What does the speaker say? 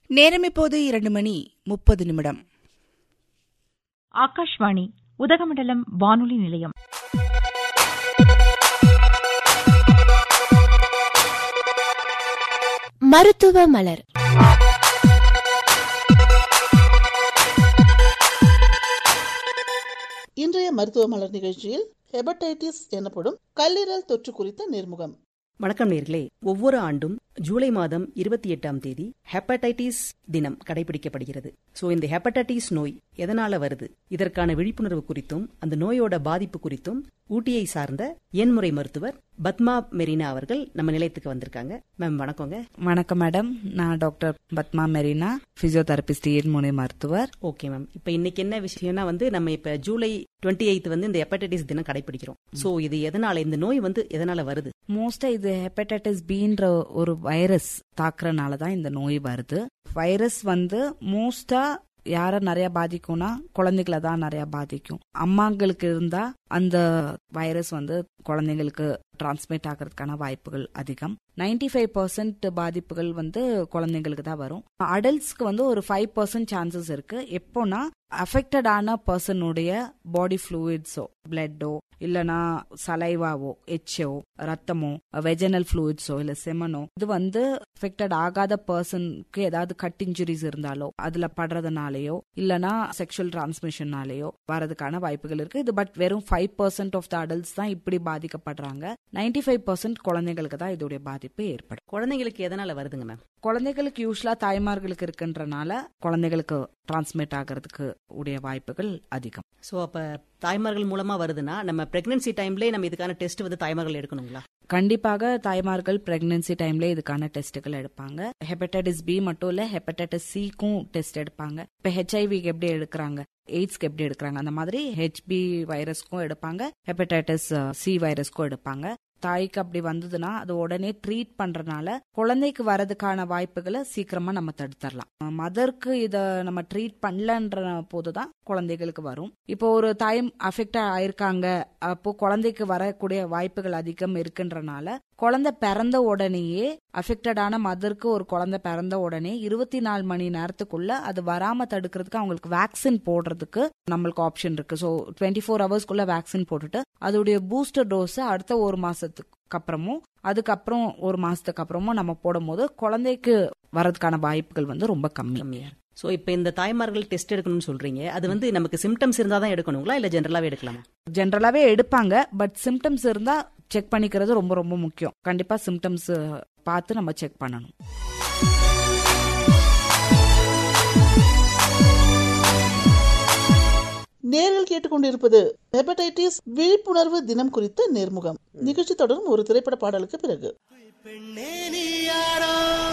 நேரம் இப்போது இரண்டு மணி முப்பது நிமிடம் ஆகாஷ்வாணி உதகமண்டலம் வானொலி நிலையம் மருத்துவ மலர் இன்றைய மருத்துவ மலர் நிகழ்ச்சியில் ஹெபடைட்டிஸ் எனப்படும் கல்லீரல் தொற்று குறித்த நேர்முகம் வணக்கம் நேர்களே ஒவ்வொரு ஆண்டும் ஜூலை மாதம் இருபத்தி எட்டாம் தேதி ஹெப்படைட்டிஸ் தினம் கடைபிடிக்கப்படுகிறது சோ இந்த ஹெப்படைட்டிஸ் நோய் எதனால வருது இதற்கான விழிப்புணர்வு குறித்தும் அந்த நோயோட பாதிப்பு குறித்தும் ஊட்டியை சார்ந்த எண்முறை மருத்துவர் பத்மா மெரினா அவர்கள் நம்ம நிலையத்துக்கு வந்திருக்காங்க மேம் வணக்கங்க வணக்கம் மேடம் நான் டாக்டர் பத்மா மெரினா பிசியோதெரபிஸ்ட் முனை மருத்துவர் ஓகே மேம் இப்ப இன்னைக்கு என்ன விஷயம்னா வந்து நம்ம இப்ப ஜூலை டுவெண்ட்டி எய்த் வந்து இந்த ஹெப்படைட்டிஸ் தினம் கடைபிடிக்கிறோம் சோ இது எதனால இந்த நோய் வந்து எதனால வருது மோஸ்டா இது ஹெப்படைட்டிஸ் பின்ற ஒரு வைரஸ் தாக்குறனால தான் இந்த நோய் வருது வைரஸ் வந்து மோஸ்டா யார நிறைய பாதிக்கும்னா குழந்தைகளை தான் நிறைய பாதிக்கும் அம்மாங்களுக்கு இருந்தா அந்த வைரஸ் வந்து குழந்தைங்களுக்கு டிரான்ஸ்மிட் ஆகிறதுக்கான வாய்ப்புகள் அதிகம் நைன்டி ஃபைவ் பர்சன்ட் பாதிப்புகள் வந்து குழந்தைங்களுக்கு தான் வரும் அடல்ட்ஸ்க்கு வந்து ஒரு ஃபைவ் பர்சன்ட் சான்சஸ் இருக்கு எப்போனா அஃபெக்டடான பர்சனுடைய பாடி ஃப்ளூயிட்ஸோ பிளட்டோ இல்லனா சலைவாவோ எச்சோ ரத்தமோ வெஜனல் ஃப்ளூயிட்ஸோ இல்ல செமனோ இது வந்து அஃபெக்டட் ஆகாத பர்சனுக்கு ஏதாவது கட் இன்ஜுரிஸ் இருந்தாலோ அதுல படுறதுனாலயோ இல்லனா செக்ஷுவல் டிரான்ஸ்மிஷன்னாலேயோ வரதுக்கான வாய்ப்புகள் இருக்கு இது பட் வெறும் five percent of the adults தான் இப்படி பாதிக்கப்படுறாங்க நைன்டி ஃபைவ் பர்சன்ட் குழந்தைங்களுக்கு தான் இதோடைய பாதிப்பு ஏற்படும் குழந்தைங்களுக்கு எதனால வருதுங்க மேம் குழந்தைகளுக்கு யூஸ்வலா தாய்மார்களுக்கு இருக்குன்றனால குழந்தைகளுக்கு டிரான்ஸ்மிட் ஆகிறதுக்கு உடைய வாய்ப்புகள் அதிகம் சோ அப்ப தாய்மார்கள் மூலமா வருதுன்னா நம்ம பிரெக்னன்சி டைம்லயே நம்ம இதுக்கான டெஸ்ட் வந்து தாய்மார்கள் எடுக்கணுங்களா கண்டிப்பாக தாய்மார்கள் பிரெக்னன்சி டைம்ல இதுக்கான டெஸ்ட்டுகள் எடுப்பாங்க ஹெப்படைட்டிஸ் பி மட்டும் இல்ல ஹெப்படைட்டிஸ் சிக்கும் டெஸ்ட் எடுப்பாங்க இப்ப ஹெச்ஐவிக்கு எப்படி எடுக்கிறாங்க எய்ட்ஸ்க்கு எப்படி எடுக்கிறாங்க அந்த மாதிரி ஹெச்பி வைரஸ்க்கும் எடுப்பாங்க ஹெப்படைட்டிஸ் சி வைரஸ்க்கும் எடுப்பாங்க தாய்க்கு அப்படி வந்ததுன்னா அது உடனே ட்ரீட் பண்றதுனால குழந்தைக்கு வரதுக்கான வாய்ப்புகளை சீக்கிரமா நம்ம தடுத்துடலாம் மதருக்கு இத நம்ம ட்ரீட் பண்ணலன்ற போதுதான் குழந்தைகளுக்கு வரும் இப்போ ஒரு தாய் அஃபெக்ட் ஆயிருக்காங்க அப்போ குழந்தைக்கு வரக்கூடிய வாய்ப்புகள் அதிகம் இருக்குன்றனால குழந்தை பிறந்த உடனேயே அஃபெக்டடான மதருக்கு ஒரு குழந்தை பிறந்த உடனே இருபத்தி நாலு மணி நேரத்துக்குள்ள அது வராம தடுக்கிறதுக்கு அவங்களுக்கு வேக்சின் போடுறதுக்கு நம்மளுக்கு ஆப்ஷன் இருக்கு ஸோ டுவெண்ட்டி ஃபோர் ஹவர்ஸ்க்குள்ள வேக்சின் போட்டுட்டு அதோடைய பூஸ்டர் டோஸ் அடுத்த ஒரு மாசத்துக்கு அப்புறமும் அதுக்கப்புறம் ஒரு மாசத்துக்கு அப்புறமும் நம்ம போடும்போது குழந்தைக்கு வரதுக்கான வாய்ப்புகள் வந்து ரொம்ப கம்மி கம்மியா சோ இப்ப இந்த தாய்மார்கள் டெஸ்ட் எடுக்கணும்னு சொல்றீங்க அது வந்து நமக்கு சிம்டம்ஸ் இருந்தா தான் எடுக்கணுங்களா இல்ல ஜென்ரலாவே எடுக்கலாமா ஜென்ரலாவே எடுப்பாங்க பட் சிம்டம்ஸ் இருந்தா செக் பண்ணிக்கிறது ரொம்ப ரொம்ப முக்கியம் கண்டிப்பா சிம்டம்ஸ் பார்த்து நம்ம செக் பண்ணணும் நேரில் கேட்டுக்கொண்டிருப்பது ஹெபடைட்டிஸ் விழிப்புணர்வு தினம் குறித்த நேர்முகம் நிகழ்ச்சி தொடரும் ஒரு திரைப்பட பாடலுக்கு பிறகு பெண்ணே நீ யாரோ